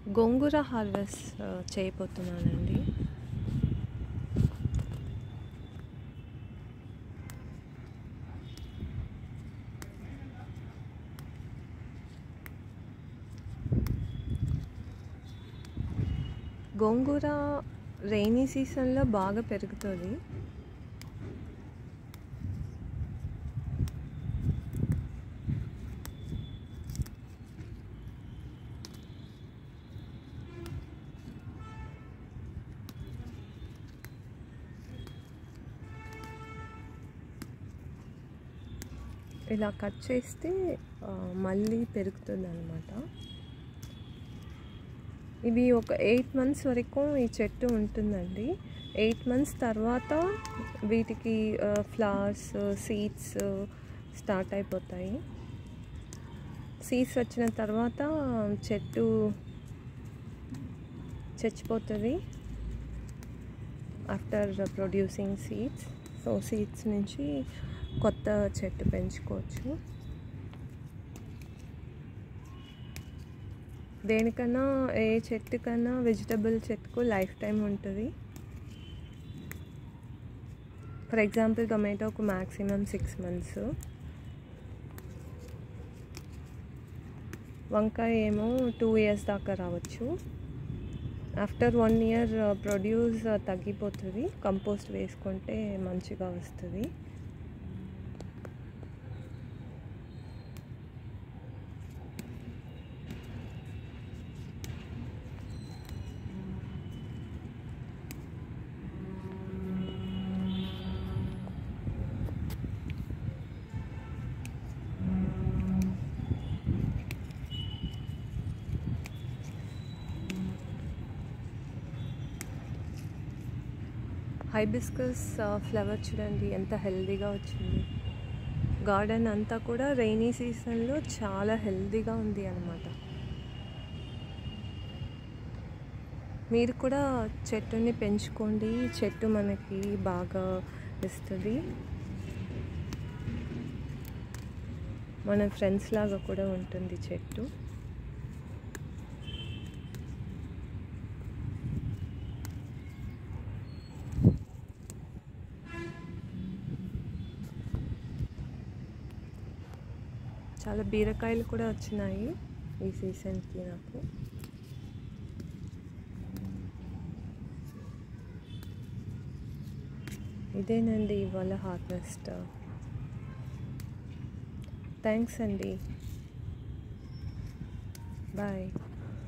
గోంగూర harvest చేయబోతున్నానండి గోంగూర rainy సీజన్లో బాగా పెరుగుతుంది ఇలా కట్ చేస్తే ఆ, మళ్ళీ పెరుగుతుంది అనమాట ఇది ఒక ఎయిట్ మంత్స్ వరకు ఈ చెట్టు ఉంటుందండి ఎయిట్ మంత్స్ తర్వాత వీటికి ఫ్లవర్స్ సీడ్స్ స్టార్ట్ అయిపోతాయి సీడ్స్ వచ్చిన తర్వాత చెట్టు చచ్చిపోతుంది after producing seeds so seeds నుంచి కొత్త చెట్టు పెంచుకోవచ్చు దేనికన్నా ఏ చెట్టుకన్నా వెజిటబుల్ చెట్టుకు లైఫ్ టైం ఉంటుంది ఫర్ ఎగ్జాంపుల్ టొమాటోకు మ్యాక్సిమం సిక్స్ మంత్స్ వంకాయ ఏమో టూ ఇయర్స్ దాకా రావచ్చు ఆఫ్టర్ వన్ ఇయర్ ప్రొడ్యూస్ తగ్గిపోతుంది కంపోస్ట్ వేసుకుంటే మంచిగా వస్తుంది హైబిస్కస్ ఫ్లవర్ చూడండి ఎంత హెల్దీగా వచ్చింది గార్డెన్ అంతా కూడా రైనీ సీజన్లో చాలా హెల్దీగా ఉంది అనమాట మీరు కూడా చెట్టుని పెంచుకోండి చెట్టు మనకి బాగా ఇస్తుంది మన ఫ్రెండ్స్ లాగా కూడా ఉంటుంది చెట్టు చాలా బీరకాయలు కూడా వచ్చినాయి ఈ సీజన్కి నాకు ఇదేనండి ఇవాళ హార్వెస్ట్ థ్యాంక్స్ అండి బాయ్